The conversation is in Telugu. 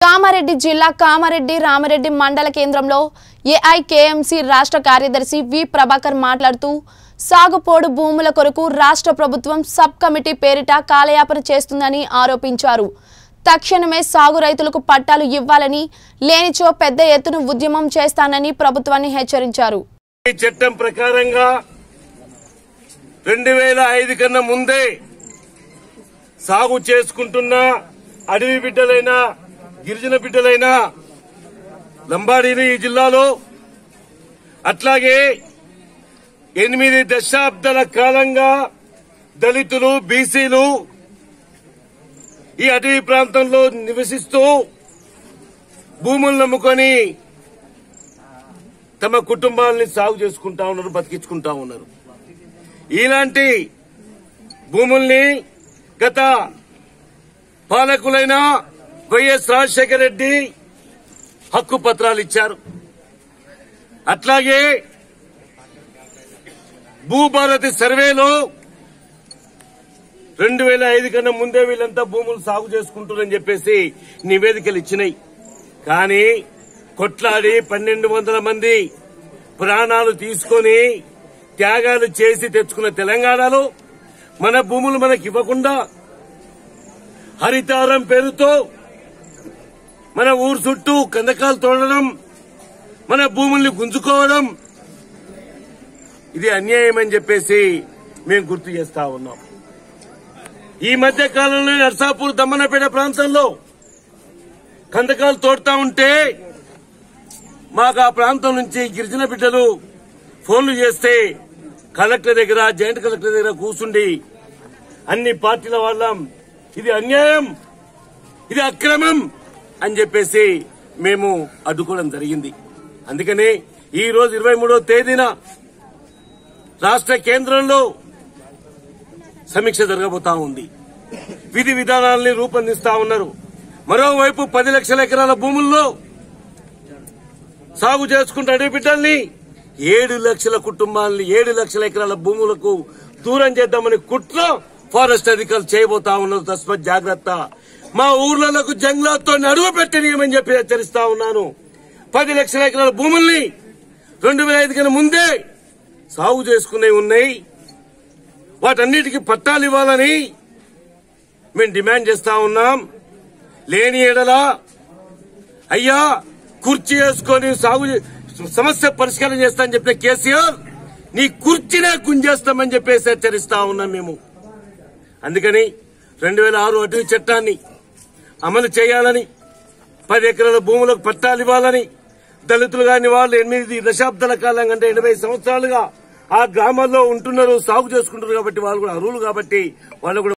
కామారెడ్డి జిల్లా కామారెడ్డి రామరెడ్డి మండల కేంద్రంలో ఏఐకేఎంసీ రాష్ట్ర కార్యదర్శి వి ప్రభాకర్ మాట్లాడుతూ సాగుపోడు భూముల కొరకు రాష్ట్ర ప్రభుత్వం సబ్ కమిటీ పేరిట కాలయాపన చేస్తుందని ఆరోపించారు తక్షణమే సాగు రైతులకు పట్టాలు ఇవ్వాలని లేనిచో పెద్ద ఎత్తున ఉద్యమం చేస్తానని ప్రభుత్వాన్ని హెచ్చరించారు ఈ చట్టం ప్రకారంగా రెండు వేల ఐదు కన్నా ముందే సాగు చేసుకుంటున్న అడవి బిడ్డలైనా గిరిజన బిడ్డలైనా లంబాడీలు ఈ జిల్లాలో అట్లాగే ఎనిమిది దశాబ్దాల కాలంగా దళితులు బీసీలు ఈ అటవీ ప్రాంతంలో నివసిస్తూ భూములు నమ్ముకొని తమ కుటుంబాలని సాగు చేసుకుంటా ఉన్నారు బతికించుకుంటా ఉన్నారు ఇలాంటి భూముల్ని గత పాలకులైన వైఎస్ రాజశేఖర రెడ్డి హక్కు పత్రాలు ఇచ్చారు అట్లాగే భూభారతి సర్వేలో రెండు వేల ఐదు కన్నా ముందే వీళ్ళంతా భూములు సాగు చేసుకుంటున్నారని చెప్పేసి నివేదికలు ఇచ్చినాయి కానీ కొట్లాడి పన్నెండు వందల మంది ప్రాణాలు తీసుకొని త్యాగాలు చేసి తెచ్చుకున్న తెలంగాణలో మన భూములు మనకి ఇవ్వకుండా హరితారం పేరుతో మన ఊరు చుట్టూ కందకాలు తోడడం మన భూముల్ని గుంజుకోవడం ఇది అన్యాయం అని చెప్పేసి మేము గుర్తు చేస్తా ఉన్నాం ఈ మధ్య కాలంలో నర్సాపూర్ దమ్మనపేట ప్రాంతంలో కందకాలు తోడుతా ఉంటే మాకు ఆ ప్రాంతం నుంచి గిరిజన బిడ్డలు ఫోన్లు చేస్తే కలెక్టర్ దగ్గర జాయింట్ కలెక్టర్ దగ్గర కూర్చుండి అన్ని పార్టీల వాళ్ళం ఇది అన్యాయం ఇది అక్రమం అని చెప్పేసి మేము అడ్డుకోవడం జరిగింది అందుకని ఈ రోజు ఇరవై మూడో తేదీన రాష్ట్ర కేంద్రంలో సమీక్ష జరగబోతా ఉంది విధి విధానాలని రూపొందిస్తా ఉన్నారు మరోవైపు పది లక్షల ఎకరాల భూముల్లో సాగు చేసుకుంటే అడవి బిడ్డల్ని ఏడు లక్షల కుటుంబాలని ఏడు లక్షల ఎకరాల భూములకు దూరం చేద్దామని కుట్ర ఫారెస్ట్ అధికారులు చేయబోతా ఉన్నారు తస్మత్ జాగ్రత్త మా ఊర్లకు జంగ్లాతో నడువ పెట్టనీయమని చెప్పి హెచ్చరిస్తా ఉన్నాను పది లక్షల ఎకరాల భూముల్ని రెండు వేల ఐదు కన్నా ముందే సాగు చేసుకునేవి ఉన్నాయి వాటన్నిటికీ పట్టాలు ఇవ్వాలని మేము డిమాండ్ చేస్తా ఉన్నాం లేని ఎడలా అయ్యా కుర్చీ వేసుకొని సాగు చే- సమస్య పరిష్కారం చేస్తా అని చెప్పిన కేసీఆర్ నీ కుర్చీనే గుంజేస్తామని చెప్పేసి హెచ్చరిస్తా ఉన్నాం మేము అందుకని రెండు వేల ఆరు అటవీ చట్టాన్ని అమలు చేయాలని పది ఎకరాల భూములకు పట్టాలు ఇవ్వాలని దళితులు కాని వాళ్ళు ఎనిమిది దశాబ్దాల కాలం అంటే ఎనభై సంవత్సరాలుగా ఆ గ్రామాల్లో ఉంటున్నారు సాగు చేసుకుంటారు కాబట్టి వాళ్ళు కూడా అరువులు కాబట్టి వాళ్ళు కూడా